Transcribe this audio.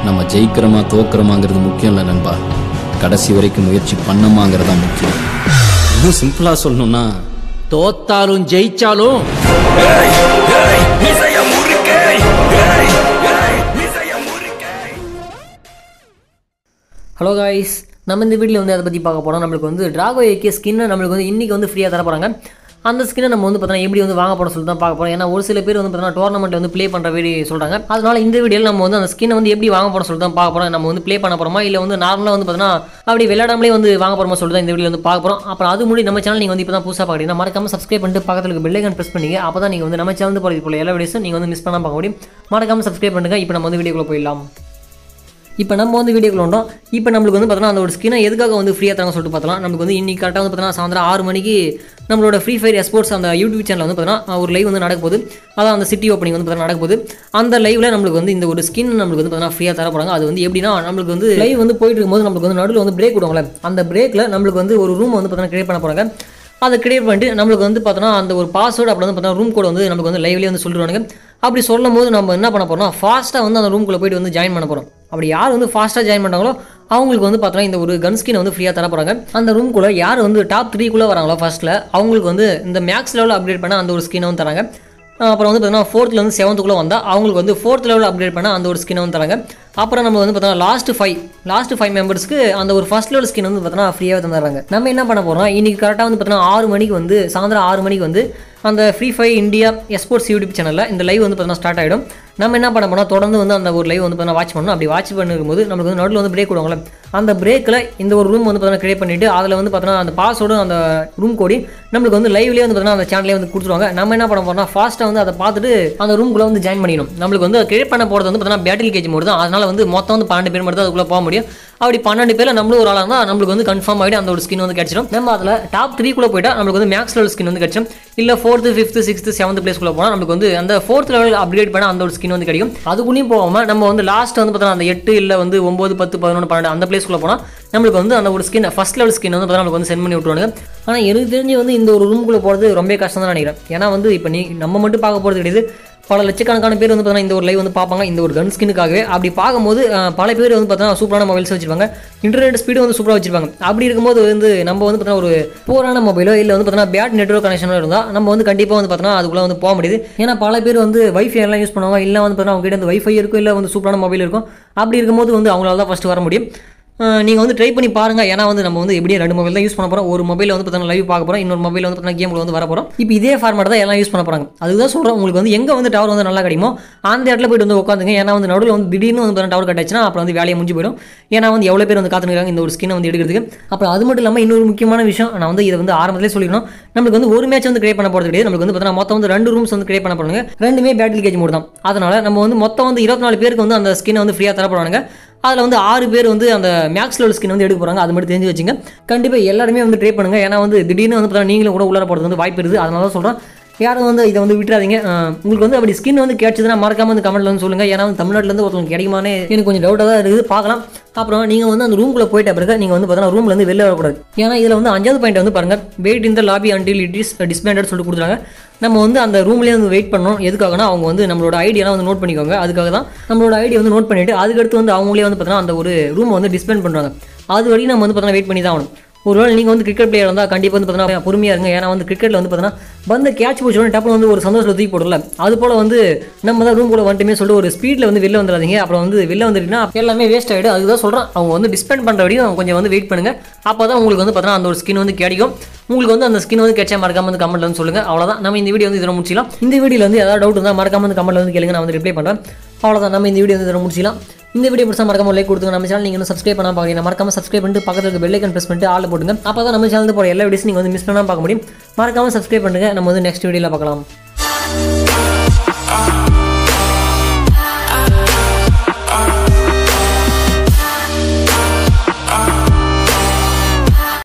நம்ம ஜெயிக்கிறோமா தோக்குறோமாங்கிறது முக்கியம் இல்லை நண்பா கடைசி வரைக்கும் முயற்சி பண்ணோமாங்கிறது தான் முக்கியம் இன்னும் சிம்பிளாக சொல்லணும்னா தோத்தாலும் ஜெயிச்சாலும் ஹலோ காய்ஸ் நம்ம இந்த வீடியோவில் வந்து அதை பற்றி பார்க்க போகிறோம் நம்மளுக்கு வந்து டிராகோ ஏகே ஸ்கின்னை நம்மளுக்கு வந்து இன்றைக்கி வந்து ஃப்ரீயாக தர போகிறாங்க அந்த ஸ்கின்னை நம்ம வந்து பார்த்தோன்னா எப்படி வந்து வாங்க போகிறோம் சொல்லி தான் பார்க்க போகிறோம் ஏன்னா ஒரு சில பேர் வந்து பார்த்தீங்கன்னா டோர்னமெண்ட் வந்து ப்ளே பண்ணுற வீடியோ சொல்கிறாங்க அதனால இந்த வீடியோவில் நம்ம வந்து அந்த ஸ்கின்னை வந்து எப்படி வாங்க போகிறோம் சொல்லி தான் பார்க்க போகிறோம் நம்ம வந்து ப்ளே பண்ண போகிறோமா இல்லை வந்து நார்மலாக வந்து பார்த்தீங்கன்னா அப்படி விளையாடாமலே வந்து வாங்க போகிறோமா சொல்லி தான் இந்த வீடியோ வந்து பார்க்க போகிறோம் அப்புறம் அது முடி நம்ம சேனல் நீங்கள் வந்து இப்போ தான் புதுசாக பார்க்குறீங்கன்னா மறக்காம சப்ஸ்கிரைப் பண்ணிட்டு பக்கத்தில் இருக்க பெல்லைக்கன் ப்ரெஸ் பண்ணிங்க அப்போ தான் நீங்கள் வந்து நம்ம சேனல் போகிற போல எல்லா வீடியோஸும் நீங்கள் வந்து மிஸ் பண்ணாமல் பார்க்க முடியும் மறக்காம சப்ஸ்கிரைப் பண்ணுங்கள் இப்போ நம்ம வந்து வீடியோக்குள்ளே போயிடலாம் இப்போ நம்ம வந்து வீடியோக்குள்ள வந்தோம் இப்போ நம்மளுக்கு வந்து பார்த்தோன்னா அந்த ஒரு ஸ்கினை எதுக்காக வந்து ஃப்ரீயாக தராங்க சொல்லிட்டு பார்த்தலாம் நமக்கு வந்து இன்னைக்கு கரெக்டாக வந்து பார்த்தோன்னா சாயந்தரம் ஆறு மணிக்கு நம்மளோட ஃப்ரீ ஃபயர் எஸ்போர்ட்ஸ் அந்த யூடியூப் சேனல் வந்து பார்த்தோன்னா ஒரு லைவ் வந்து நடக்க போகுது அதான் அந்த சிட்டி ஓப்பனிங் வந்து பார்த்தோன்னா நடக்க போகுது அந்த லைவ்ல நம்மளுக்கு வந்து இந்த ஒரு ஸ்கின் நம்மளுக்கு வந்து பார்த்தோன்னா ஃப்ரீயாக தர போகிறாங்க அது வந்து எப்படின்னா நம்மளுக்கு வந்து லைவ் வந்து போயிட்டு இருக்கும்போது நம்மளுக்கு வந்து நடுவில் வந்து பிரேக் விடுவாங்களே அந்த பிரேக்கில் நம்மளுக்கு வந்து ஒரு ரூம் வந்து பார்த்தோன்னா கிரியேட் பண்ண போகிறாங்க அதை கிரியேட் பண்ணிட்டு நம்மளுக்கு வந்து பார்த்தோன்னா அந்த ஒரு பாஸ்வேர்டு அப்படி வந்து பார்த்தோன்னா ரூம் கோட் வந்து நமக்கு வந்து லைவ்லேயே வந்து சொல்லிடுவாங்க அப்படி சொல்லும் போது நம்ம என்ன பண்ண போறோம்னா ஃபாஸ்ட்டாக வந்து அந்த ரூம்குள்ளே போயிட்டு வந்து ஜாயின் பண்ண போகிறோம் அப்படி யார் வந்து ஃபாஸ்ட்டாக ஜாயின் பண்ணுறாங்களோ அவங்களுக்கு வந்து பார்த்தோன்னா இந்த ஒரு கன் ஸ்கின் வந்து ஃப்ரீயாக தர போகிறாங்க அந்த ரூம்குள்ளே யார் வந்து டாப் த்ரீக்குள்ளே வராங்களோ ஃபர்ஸ்ட்டில் அவங்களுக்கு வந்து இந்த மேக்ஸ் லெவலில் அப்கிரேட் பண்ண அந்த ஒரு ஸ்கினை வந்து தராங்க அஹ் அப்புறம் வந்து பார்த்தீங்கன்னா ஃபோர்த்லேருந்து செவன்த்துக்குள்ளே வந்தால் அவங்களுக்கு வந்து ஃபோர்த் லெவலில் அப்கிரேட் பண்ண அந்த ஒரு ஸ்கினை வந்து தராங்க அப்புறம் நம்ம வந்து பார்த்தோன்னா லாஸ்ட் ஃபைவ் லாஸ்ட் ஃபைவ் மெம்பர்ஸ்க்கு அந்த ஒரு ஃபர்ஸ்ட் லெவல் ஸ்கின் வந்து பார்த்தோன்னா ஃப்ரீயாக தந்துடுறாங்க நம்ம என்ன பண்ண போகிறோம் இன்னைக்கு கரெக்டாக வந்து பார்த்தோன்னா ஆறு மணிக்கு வந்து சாயந்தரம் ஆறு மணிக்கு வந்து அந்த Free Fire India esports YouTube சேனலில் இந்த லைவ் வந்து பார்த்தீங்கன்னா ஸ்டார்ட் ஆகிடும் நம்ம என்ன பண்ண போனால் தொடர்ந்து வந்து அந்த ஒரு லைவ் வந்து பார்த்தீங்கன்னா வாட்ச் பண்ணணும் அப்படி வாட்ச் பண்ணிருக்கும்போது நமக்கு வந்து நடுவில் வந்து பிரேக் விடுவாங்களே அந்த பிரேக்கில் இந்த ஒரு ரூம் வந்து பார்த்தீங்கன்னா கிரியேட் பண்ணிட்டு அதில் வந்து பார்த்தீங்கன்னா அந்த பாஸோட அந்த ரூம் கோடி நம்மளுக்கு வந்து லைவ்லேயே வந்து பார்த்தீங்கன்னா அந்த சேனலே வந்து கொடுத்துருவாங்க நம்ம என்ன பண்ண போறோம்னா ஃபாஸ்ட்டாக வந்து அதை பார்த்துட்டு அந்த ரூம்குள்ளே வந்து ஜாயின் பண்ணிக்கணும் நம்மளுக்கு வந்து கிரியேட் பண்ண போகிறது வந்து பார்த்தீங்கன்னா பேட்டில் கேஜ் மோடு தான் அதனால வந்து மொத்தம் வந்து பன்னெண்டு பேர் மட்டும் தான் அதுக்குள்ளே போக முடியும் அப்படி பன்னெண்டு பேரில் நம்மளும் ஒரு ஆளாக இருந்தால் நம்மளுக்கு வந்து கன்ஃபார்ம் ஆகிட்டு அந்த ஒரு ஸ்கின் வந்து கிடச்சிடும் நம்ம அதில் டாப் த்ரீக்குள்ளே போயிட்டா நம்மளுக்கு வந்து மேக்ஸ் லெவல் ஸ்கின் வந்து கிடச்சிடும் இல்லை ஃபோர்த்து ஃபிஃப்த்து சிக்ஸ்த்து செவன்த் பிளேஸ்க்குள்ளே போனால் நம்மளுக்கு வந்து அந்த ஃபோர்த் லெவல் அப்கிரேட் பண்ண அந்த ஒரு ஸ்கின் வந்து கிடைக்கும் அதுக்குள்ளேயும் போகாமல் நம்ம வந்து லாஸ்ட் வந்து பார்த்தோன்னா அந்த எட்டு இல்லை வந்து ஒம்பது பத்து பதினொன்று பன்னெண்டு அந்த பிளேஸ்க்குள்ளே போனால் நம்மளுக்கு வந்து அந்த ஒரு ஸ்கின் ஃபர்ஸ்ட் லெவல் ஸ்கின் வந்து பார்த்தா நம்மளுக்கு வந்து சென்ட் பண்ணி விட்டுருவாங்க ஆனால் எனக்கு தெரிஞ்சு வந்து இந்த ஒரு ரூம்குள்ளே போகிறது ரொம்ப கஷ்டம் தான் நினைக்கிறேன் ஏன்னா வந்து இப்போ நீ நம்ம மட்டும் பார்க்க போகிறது கிடையாது பல லட்சக்கணக்கான பேர் வந்து பார்த்தீங்கன்னா இந்த ஒரு லைவ் வந்து பார்ப்பாங்க இந்த ஒரு கன் ஸ்கினுக்காகவே அப்படி பார்க்கும்போது அஹ், பல பேர் வந்து பார்த்தீங்கன்னா சூப்பரான மொபைல்ஸ் வச்சிருப்பாங்க இன்டர்நெட் ஸ்பீடு வந்து சூப்பராக வச்சிருப்பாங்க அப்படி இருக்கும்போது வந்து நம்ம வந்து பார்த்தீங்கன்னா ஒரு போரான மொபைலோ இல்லை வந்து பார்த்தீங்கன்னா பேட் நெட்ஒர்க் கனெக்ஷனோ இருந்தால் நம்ம வந்து கண்டிப்பாக வந்து பார்த்தீங்கன்னா அதுக்குள்ளே வந்து போக முடியுது ஏன்னா பல பேர் வந்து வைஃபை எல்லாம் யூஸ் பண்ணுவாங்க இல்லை வந்து பார்த்தீங்கன்னா அவங்க கிட்ட வந்து வைஃபை இருக்கும் இல்லை வந்து சூப்பரான மொபைல் இருக்கும் அப்படி இருக்கும்போது வந்து அவங்களால தான் ஃபஸ்ட்டு வர முடியும் நீங்கள் வந்து ட்ரை பண்ணி பாருங்க ஏன்னா வந்து நம்ம வந்து எப்படியும் ரெண்டு மொபைல் தான் யூஸ் பண்ண போகிறோம் ஒரு மொபைல் வந்து பார்த்தீங்கன்னா லைவ் பார்க்க போகிறோம் இன்னொரு மொபைல் வந்து பார்த்தீங்கன்னா கேமில் வந்து வர போகிறோம் இப்போ இதே ஃபார்மேட் தான் எல்லாம் யூஸ் பண்ண போகிறாங்க அதுதான் சொல்கிறேன் உங்களுக்கு வந்து எங்கே வந்து டவர் வந்து நல்லா கிடைக்குமோ அந்த இடத்துல போயிட்டு வந்து உட்காந்துங்க ஏன்னா வந்து நடுவில் வந்து திடீர்னு வந்து பார்த்தீங்கன்னா டவர் கட்டாச்சுன்னா அப்புறம் வந்து வேலையை முடிஞ்சு போயிடும் ஏன்னா வந்து எவ்வளோ பேர் வந்து காத்துருக்காங்க இந்த ஒரு ஸ்கினை வந்து எடுக்கிறதுக்கு அப்புறம் அது மட்டும் இல்லாமல் இன்னொரு முக்கியமான விஷயம் நான் வந்து இதை வந்து ஆரம்பத்திலே சொல்லிடணும் நம்மளுக்கு வந்து ஒரு மேட்ச் வந்து கிரியேட் பண்ண போகிறது கிடையாது நம்மளுக்கு வந்து பார்த்தீங்கன்னா மொத்தம் வந்து ரெண்டு ரூம்ஸ் வந்து கிரியேட் பண்ண போறாங்க ரெண்டுமே பேட்டில் கேஜ் மோட் தான் அதனால நம்ம வந்து மொத்தம் வந்து இருபத்தி நாலு பேருக்கு வந்து அந்த ஸ்கினை வந்து ஃப்ரீயாக தர போறாங்க அதில் வந்து ஆறு பேர் வந்து அந்த மேக்ஸ் லெவல் ஸ்கின் வந்து எடுக்க போகிறாங்க அது மட்டும் தெரிஞ்சு வச்சுங்க கண்டிப்பாக எல்லாருமே வந்து ட்ரை பண்ணுங்க ஏன்னா வந்து திடீர்னு வந்து பார்த்தீங்கன்னா நீங்களும் கூட உள்ளார போகிறது வந்து வாய்ப்பு இருக்குது அதனால தான் சொல்கிறேன் யாரும் வந்து இதை வந்து விட்டுறாதீங்க அஹ் உங்களுக்கு வந்து அப்படி ஸ்கின் வந்து கிடைச்சதுன்னா மறக்காம வந்து கமெண்ட்ல வந்து சொல்லுங்க ஏன்னா வந்து தமிழ்நாட்டிலேருந்து ஒருத்தவங்க கிடைக்குமானே எனக்கு கொஞ்சம் டவுட்டாக தான் இருக்குது பார்க்கலாம் அப்புறம் நீங்கள் வந்து அந்த ரூம்குள்ளே போயிட்ட பிறகு நீங்கள் வந்து பார்த்தீங்கன்னா ரூம்ல இருந்து வெளில வரக்கூடாது ஏன்னா இதில் வந்து அஞ்சாவது பாயிண்ட் வந்து பாருங்க வெயிட் இந்த lobby until it is disbanded சொல்லிட்டு கொடுத்துறாங்க நம்ம வந்து அந்த ரூம்லேயே வந்து வெயிட் பண்ணணும் எதுக்காகனா அவங்க வந்து நம்மளோட ஐடியெல்லாம் வந்து நோட் பண்ணிக்கோங்க அதுக்காக தான் நம்மளோட ஐடியா வந்து நோட் பண்ணிட்டு அதுக்கடுத்து வந்து அவங்களே வந்து பார்த்தீங்கன்னா அந்த ஒரு ரூமை வந்து டிஸ்பேண்ட் பண்ணுறாங்க அது வரைக்கும் நம்ம வந்து பார்த்தீங்கன்னா வெயிட் பண்ணி தான் ஆகணும் ஒருவேளை நீங்கள் வந்து கிரிக்கெட் பிளேயர் இருந்தால் கண்டிப்பாக வந்து பார்த்தீங்கன்னா பொறுமையாக இருங்க ஏன்னா வந்து கிரிக்கெட்டில் வந்து பார்த்தீங்கன்னா வந்து கேட்ச் பிடிச்சோட டப்புனு வந்து ஒரு சந்தோஷத்தில் தூக்கி போடல அது போல் வந்து நம்ம தான் ரூம் கூட வந்துட்டுமே சொல்லிட்டு ஒரு ஸ்பீடில் வந்து வெளில வந்துடாதீங்க அப்புறம் வந்து வெளில வந்துட்டீங்கன்னா எல்லாமே வேஸ்ட் ஆகிடும் அதுதான் சொல்கிறேன் அவங்க வந்து டிஸ்பெண்ட் பண்ணுற வரையும் கொஞ்சம் வந்து வெயிட் பண்ணுங்கள் அப்போ தான் உங்களுக்கு வந்து பார்த்தீங்கன்னா அந்த ஒரு ஸ்கின் வந்து கிடைக்கும் உங்களுக்கு வந்து அந்த ஸ்கின் வந்து கிடைச்சா மறக்காம வந்து கமெண்ட்ல வந்து சொல்லுங்கள் அவ்வளோதான் நம்ம இந்த வீடியோ வந்து இதில் முடிச்சிக்கலாம் இந்த வீடியோவில் வந்து ஏதாவது டவுட் இருந்தால் மறக்காம வந்து கமெண்ட்ல வந்து கேளுங்க நான் வந்து ரிப்ளை பண்ணுறேன் அவ்வளோதான் நம்ம இந்த வீடியோ வந்து இதில் முடிச்சிக்கலாம் இந்த வீடியோ பிடிச்சா மறக்காம லைக் கொடுத்துங்க நம்ம சேனல் நீங்கள் சப்ஸ்கிரைப் பண்ணாம பார்க்குறீங்க மறக்காம சப்ஸ்கிரைப் பண்ணிட்டு பக்கத்தில் இருக்க பெல் ஐக்கன் ப்ரெஸ் பண்ணிட்டு ஆள் போட்டுங்க அப்போ தான் நம்ம சேனல் போகிற எல்லா வீடியோஸ் நீங்கள் வந்து மிஸ் பண்ணாமல் பார்க்க முடியும் மறக்காம சப்ஸ்கிரைப் பண்ணுங்க நம்ம வந்து நெக்ஸ்ட் வீடியோவில் பார்க்கலாம்